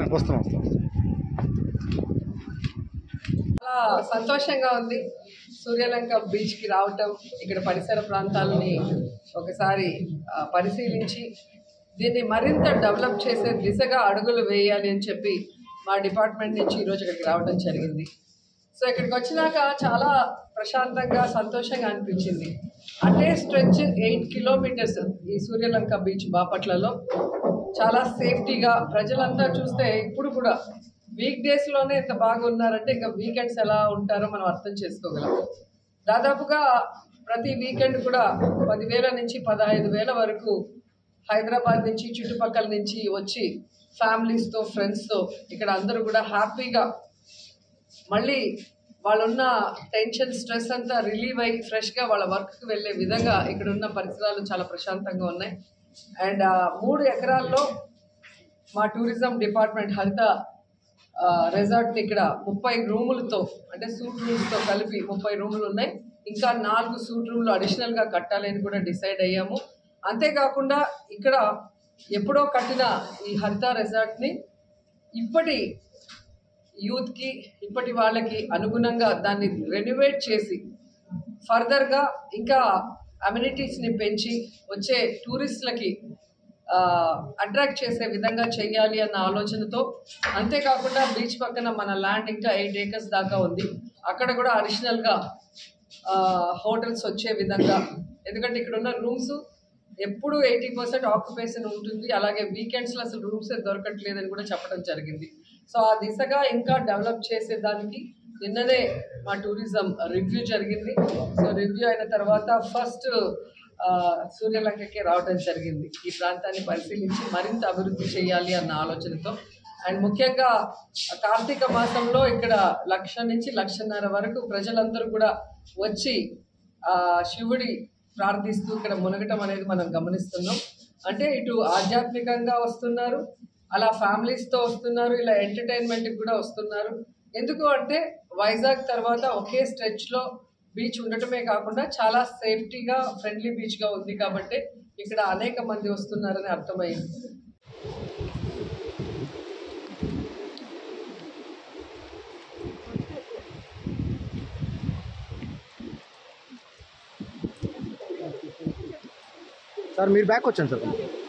వస్తున్నాం వస్తాం చాలా సంతోషంగా ఉంది సూర్యలంక బీచ్ కి రావటం ఇక్కడ పరిసర ప్రాంతాలని ఒకసారి ఆ, పరిశీలించి దీన్ని మరింత డెవలప్ చేసే దిశగా అడుగులు వేయాలి అని చెప్పి మా డిపార్ట్మెంట్ నుంచి ఈరోజు ఇక్కడికి రావడం జరిగింది సో ఇక్కడికి వచ్చినాక చాలా ప్రశాంతంగా సంతోషంగా అనిపించింది అటే స్ట్రెచ్ ఎయిట్ కిలోమీటర్స్ ఈ సూర్యలంక బీచ్ బాపట్లలో చాలా సేఫ్టీగా ప్రజలంతా చూస్తే ఇప్పుడు కూడా వీక్ డేస్లోనే ఇంత బాగా ఉన్నారంటే ఇంకా వీకెండ్స్ ఎలా ఉంటారో మనం అర్థం చేసుకోగలం దాదాపుగా ప్రతి వీకెండ్ కూడా పదివేల నుంచి పదహైదు వేల వరకు హైదరాబాద్ నుంచి చుట్టుపక్కల నుంచి వచ్చి ఫ్యామిలీస్తో ఫ్రెండ్స్తో ఇక్కడ అందరూ కూడా హ్యాపీగా మళ్ళీ వాళ్ళున్న టెన్షన్ స్ట్రెస్ అంతా రిలీవ్ అయ్యి ఫ్రెష్గా వాళ్ళ వర్క్కి వెళ్ళే విధంగా ఇక్కడ ఉన్న పరిసరాలు చాలా ప్రశాంతంగా ఉన్నాయి అండ్ ఆ మూడు ఎకరాల్లో మా టూరిజం డిపార్ట్మెంట్ హరిత రెసార్ట్ని ఇక్కడ ముప్పై రూములతో అంటే సూట్ రూమ్స్తో కలిపి ముప్పై రూములు ఉన్నాయి ఇంకా నాలుగు సూట్ రూమ్లు అడిషనల్గా కట్టాలి అని కూడా డిసైడ్ అయ్యాము అంతేకాకుండా ఇక్కడ ఎప్పుడో కట్టిన ఈ హరిత రెసార్ట్ని ఇప్పటి యూత్కి ఇప్పటి వాళ్ళకి అనుగుణంగా దాన్ని రెనోవేట్ చేసి ఫర్దర్గా ఇంకా అమ్యూనిటీస్ని పెంచి వచ్చే టూరిస్టులకి అట్రాక్ట్ చేసే విధంగా చేయాలి అన్న ఆలోచనతో అంతేకాకుండా బీచ్ పక్కన మన ల్యాండ్ ఇంకా ఎయిట్ ఏకర్స్ దాకా ఉంది అక్కడ కూడా అడిషనల్గా హోటల్స్ వచ్చే విధంగా ఎందుకంటే ఇక్కడ ఉన్న రూమ్స్ ఎప్పుడు ఎయిటీ పర్సెంట్ ఆక్యుపేషన్ ఉంటుంది అలాగే వీకెండ్స్లో అసలు రూమ్స్ దొరకట్లేదని కూడా చెప్పడం జరిగింది సో ఆ దిశగా ఇంకా డెవలప్ చేసేదానికి నిన్ననే మా టూరిజం రివ్యూ జరిగింది సో రివ్యూ అయిన తర్వాత ఫస్ట్ సూర్యలంకకి రావడం జరిగింది ఈ ప్రాంతాన్ని పరిశీలించి మరింత అభివృద్ధి చేయాలి అన్న ఆలోచనతో అండ్ ముఖ్యంగా కార్తీక మాసంలో ఇక్కడ లక్ష నుంచి లక్షన్నర వరకు ప్రజలందరూ కూడా వచ్చి ఆ శివుడి ప్రార్థిస్తూ ఇక్కడ మునగటం అనేది మనం గమనిస్తున్నాం అంటే ఇటు ఆధ్యాత్మికంగా వస్తున్నారు అలా ఫ్యామిలీస్తో వస్తున్నారు ఇలా ఎంటర్టైన్మెంట్కి కూడా వస్తున్నారు ఎందుకు అంటే వైజాగ్ తర్వాత ఒకే స్ట్రెచ్లో బీచ్ ఉండటమే కాకుండా చాలా సేఫ్టీగా ఫ్రెండ్లీ బీచ్గా ఉంది కాబట్టి ఇక్కడ అనేక మంది వస్తున్నారని అర్థమైంది సార్ మీరు బ్యాక్ వచ్చాను సార్